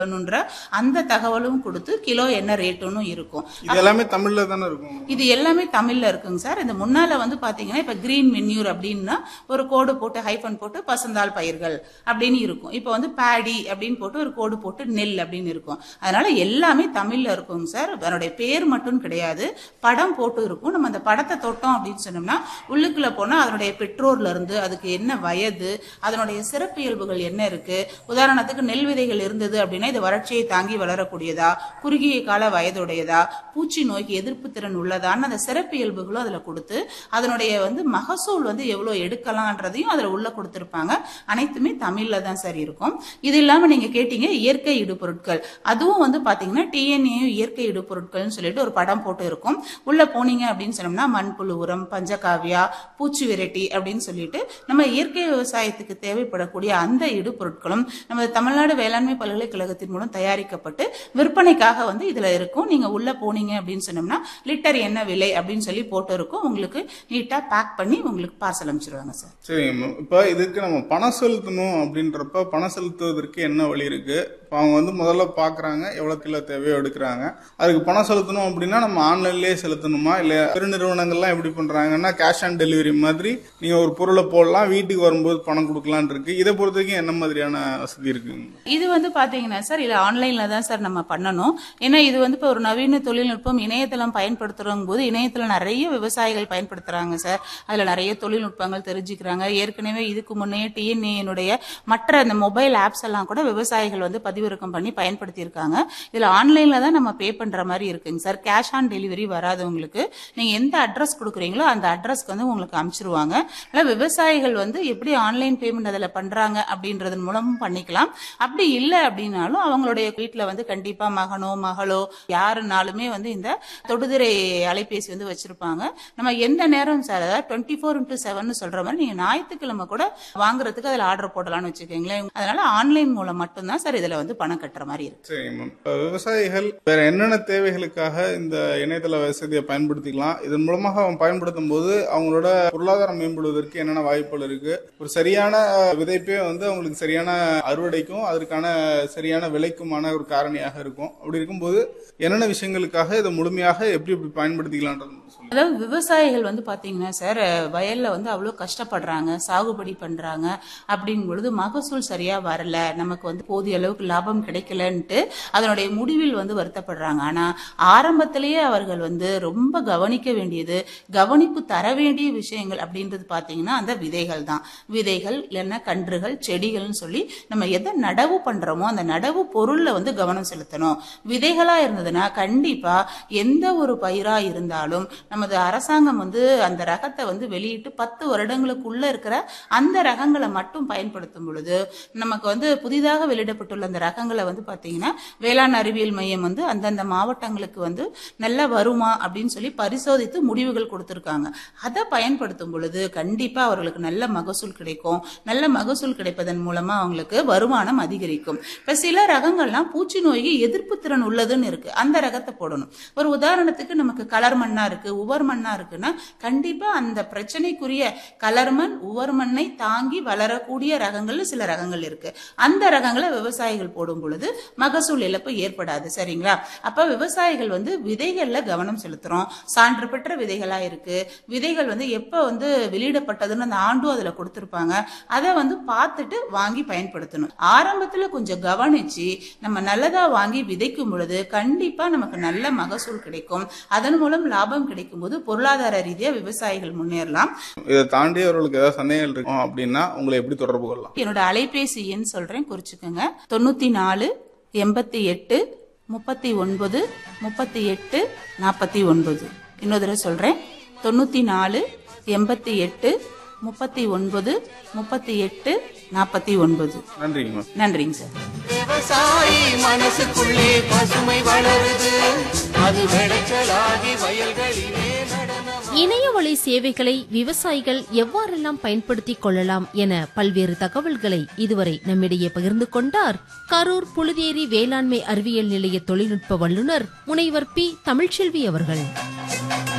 ன்ற அந்த தகவலும் கொடுத்து கிலோ என்ன ரேட்டுன்னு இருக்கும் இது எல்லாமே தமிழ்ல தானே இருக்கும் இது எல்லாமே தமிழ்ல இருக்குங்க சார் இந்த முன்னால வந்து பாத்தீங்கன்னா இப்ப கிரீன் மென்யூர் அப்படின்னா ஒரு கோடு போட்டு ஹைஃபன் போட்டு பசந்தாள் பயிர்கள் அப்படின்னு இருக்கும் இப்ப வந்து பேடி அப்படின்னு போட்டு ஒரு கோடு போட்டு நெல் அப்படின்னு இருக்கும் அதனால எல்லாமே தமிழ்ல இருக்குங்க சார் அதனுடைய பேர் மட்டும் கிடையாது படம் போட்டு இருக்கும் நம்ம அந்த படத்தை தொட்டோம் அப்படின்னு சொன்னோம்னா உள்ளுக்குள்ள போனா அதனுடைய பெற்றோர்ல இருந்து அதுக்கு என்ன வயது அதனுடைய சிறப்பியல்புகள் என்ன இருக்கு உதாரணத்துக்கு நெல் விதைகள் இருந்தது அப்படின்னா இது வறட்சியை தாங்கி வளரக்கூடியதா குறுகிய கால வயதுடையதா பூச்சி நோய்க்கு எதிர்ப்பு திறன் உள்ளதான்னு அந்த சிறப்பியல்புகளும் அதுல கொடுத்து அதனுடைய வந்து மகசூல் வந்து எவ்வளவு எடுக்கலாம்ன்றதையும் அதுல உள்ள கொடுத்திருப்பாங்க அனைத்துமே தமிழ்ல தான் சார் இருக்கும் இது இல்லாம நீங்க கேட்டீங்க இயற்கை இடுபொருட்கள் அதுவும் வந்து பாத்தீங்கன்னா டிஎன்ஏ இயற்கை இடுபொருட்கள்னு சொல்லிட்டு ஒரு படம் போட்டு இருக்கும் உள்ள போனீங்க அப்படின்னு சொன்னோம்னா மண்புழு உரம் பஞ்சகாவியா பூச்சி விரட்டி அப்படின்னு சொல்லிட்டு நம்ம இயற்கை விவசாயத்துக்கு தேவைப்படக்கூடிய அந்த இடுபொருட்களும் நம்ம தமிழ்நாடு வேளாண்மை பல்கலைக்கழகத்தின் மூலம் தயாரிக்கப்பட்டு விற்பனைக்காக வந்து இதுல இருக்கும் நீங்க உள்ள போனீங்க அப்படின்னு சொன்னோம்னா லிட்டர் என்ன விலை அப்படின்னு சொல்லி போட்டு இருக்கும் உங்களுக்கு நீட்டா பேக் பண்ணி உங்களுக்கு பார்சல் அனுப்பிச்சிருவாங்க சார் சரிங்க மேம் இப்போ இதுக்கு நம்ம பணம் செலுத்தணும் அப்படின்றப்ப பணம் செலுத்துவதற்கு என்ன வழி இருக்கு இப்போ அவங்க வந்து முதல்ல பார்க்குறாங்க எவ்வளோ கிலோ தேவையோ எடுக்கிறாங்க அதுக்கு பணம் செலுத்தணும் அப்படின்னா நம்ம ஆன்லைன்லேயே செலுத்தணுமா இல்லை பெருநிறுவனங்கள்லாம் எப்படி பண்ணுறாங்கன்னா கேஷ் ஆன் டெலிவரி மாதிரி நீங்கள் ஒரு பொருளை போடலாம் வீட்டுக்கு வரும்போது பணம் கொடுக்கலான் இருக்கு இதை பொறுத்த வரைக்கும் என்ன மாதிரியான வசதி இருக்குங்க இது வந்து பாத்தீங்கன்னா சார் இது ஆன்லைன்ல தான் சார் நம்ம பண்ணணும் ஏன்னா இது வந்து இப்போ ஒரு நவீன தொழில்நுட்பம் இணையதளம் பயன்படுத்துறோம் போது இணையத்துல நிறைய விவசாயிகள் பயன்படுத்துறாங்க சார் அதுல நிறைய தொழில்நுட்பங்கள் தெரிஞ்சுக்கிறாங்க ஏற்கனவே இதுக்கு முன்னே டிஎன்ஏனுடைய மற்ற அந்த மொபைல் ஆப்ஸ் எல்லாம் கூட விவசாயிகள் வந்து பதிவிறக்கம் பண்ணி பயன்படுத்தி இருக்காங்க இதுல ஆன்லைன்ல தான் நம்ம பே பண்ற மாதிரி இருக்குங்க சார் கேஷ் ஆன் டெலிவரி வராதவங்களுக்கு நீங்க எந்த அட்ரஸ் கொடுக்குறீங்களோ அந்த அட்ரஸ்க்கு வந்து உங்களுக்கு அனுப்பிச்சிருவாங்க அதனால விவசாயிகள் வந்து எப்படி ஆன்லைன் பேமெண்ட் அதுல பண்றாங்க அப்படின்றதன் மூலமும் பண்ணிக்கலாம் அப்படி இல்லை அப்படின்னாலும் அவங்களுடைய வீட்டுல வந்து கண்டிப்பா மகனோ மகளோ யாருனாலுமே வந்து இந்த தொடுதிரை அலைபேசி வந்து வச்சிருப்பாங்க நம்ம எந்த நேரம் சார் அதாவது டுவெண்ட்டி ஃபோர் இன்டூ செவன் சொல்ற மாதிரி நீங்க ஞாயிற்றுக்கிழமை கூட வாங்குறதுக்கு அதுல ஆர்டர் போடலாம்னு வச்சுக்கோங்களேன் அதனால ஆன்லைன் மூலம் மட்டும்தான் சார் இதுல வந்து பணம் கட்டுற மாதிரி இருக்கு சரிங்க மேம் இப்போ விவசாயிகள் வேற என்னென்ன தேவைகளுக்காக இந்த இணையதள வசதியை பயன்படுத்திக்கலாம் இதன் மூலமாக அவங்க பயன்படுத்தும் போது அவங்களோட பொருளாதாரம் மேம்படுவதற்கு என்னென்ன வாய்ப்புகள் இருக்கு ஒரு சரியான விதைப்பே வந்து அவங்களுக்கு சரியான அறுவடைக்கும் அதற்கான சரியான விலைக்குமான ஒரு காரணியாக இருக்கும் அப்படி இருக்கும்போது என்னென்ன விஷயங்களுக்காக இதை முழுமையாக எப்படி எப்படி பயன்படுத்திக்கலான்றது சொல்லுங்க அதாவது விவசாயிகள் வந்து பாத்தீங்கன்னா சார் வயல்ல வந்து அவ்வளவு கஷ்டப்படுறாங்க சாகுபடி பண்றாங்க அப்படிங்கும் பொழுது மகசூல் சரியா வரல நமக்கு வந்து போதிய அளவுக்கு லாபம் கிடைக்கலன்ட்டு அதனுடைய முடிவில் வந்து வருத்தப்படுறாங்க ஆனா ஆரம்பத்திலேயே அவர்கள் வந்து ரொம்ப கவனிக்க வேண்டியது கவனிப்பு தர வேண்டிய விஷயங்கள் அப்படின்றது பாத்தீங்கன்னா அந்த விதைகள் தான் விதைகள் இல்லைன்னா கன்றுகள் செடிகள்னு சொல்லி நம்ம எதை நடவு பண்றோமோ அந்த நடவு பொருள்ல வந்து கவனம் செலுத்தணும் விதைகளா இருந்ததுன்னா கண்டிப்பா எந்த ஒரு பயிரா இருந்தாலும் நமது அரசாங்கம் வந்து அந்த ரகத்தை வந்து வெளியிட்டு பத்து வருடங்களுக்குள்ள இருக்கிற அந்த ரகங்களை மட்டும் பயன்படுத்தும் பொழுது நமக்கு வந்து புதிதாக வெளியிடப்பட்டுள்ள அந்த ரகங்களை வந்து பாத்தீங்கன்னா வேளாண் அறிவியல் மையம் வந்து அந்தந்த மாவட்டங்களுக்கு வந்து நல்லா வருமா அப்படின்னு சொல்லி பரிசோதித்து முடிவுகள் கொடுத்திருக்காங்க அதை பயன்படுத்தும் பொழுது கண்டிப்பா அவர்களுக்கு நல்ல மகசூல் கிடைக்கும் நல்ல மகசூல் கிடைப்பதன் மூலமா அவங்களுக்கு வருமானம் அதிகரிக்கும் இப்ப சில ரகங்கள்லாம் பூச்சி நோய்க்கு எதிர்ப்பு திறன் உள்ளதுன்னு இருக்கு அந்த ரகத்தை போடணும் ஒரு உதாரணத்துக்கு நமக்கு கலர் மண்ணா இருக்கு உவர் மண்ணா இருக்குன்னா கண்டிப்பா அந்த பிரச்சனைக்குரிய கலர் மண் உவர் மண்ணை தாங்கி வளரக்கூடிய ரகங்கள்ல சில ரகங்கள் இருக்கு அந்த ரகங்களை விவசாயிகள் போடும் பொழுது மகசூல் இழப்பு ஏற்படாது சரிங்களா அப்ப விவசாயிகள் வந்து விதைகள்ல கவனம் செலுத்துறோம் சான்று பெற்ற விதைகளா இருக்கு விதைகள் வந்து எப்ப வந்து வெளியிடப்பட்டதுன்னு அந்த ஆண்டும் அதுல கொடுத்திருப்பாங்க அதை வந்து பார்த்துட்டு வாங்கி பயன்படுத்தணும் ஆரம்பத்துல கொஞ்சம் கவனிச்சு நம்ம நல்லதா வாங்கி விதைக்கும் பொழுது கண்டிப்பா நமக்கு நல்ல மகசூல் கிடைக்கும் அதன் மூலம் லாபம் கிடைக்கும் போது பொருளாதார ரீதியா விவசாயிகள் முன்னேறலாம் இதை தாண்டி அவர்களுக்கு ஏதாவது சந்தேகங்கள் இருக்கும் அப்படின்னா உங்களை எப்படி தொடர்பு கொள்ளலாம் என்னோட அலைபேசி எண் சொல்றேன் குறிச்சுக்கோங்க தொண்ணூத்தி நாலு எண்பத்தி எட்டு முப்பத்தி ஒன்பது முப்பத்தி எட்டு நாற்பத்தி ஒன்பது இன்னொரு தடவை சொல்றேன் தொண்ணூத்தி நாலு எண்பத்தி எட்டு முப்பத்தி ஒன்பது முப்பத்தி எட்டு நாற்பத்தி ஒன்பது நன்றிங்க மேம் நன்றிங்க சார் விவசாயி மனசுக்குள்ளே பசுமை வளருது அது விளைச்சலாகி வயல்களிலே நடனம் இணையவழி சேவைகளை விவசாயிகள் எவ்வாறெல்லாம் பயன்படுத்திக் கொள்ளலாம் என பல்வேறு தகவல்களை இதுவரை நம்மிடையே பகிர்ந்து கொண்டார் கரூர் புழுதேரி வேளாண்மை அறிவியல் நிலைய தொழில்நுட்ப வல்லுநர் முனைவர் பி தமிழ்ச்செல்வி அவர்கள்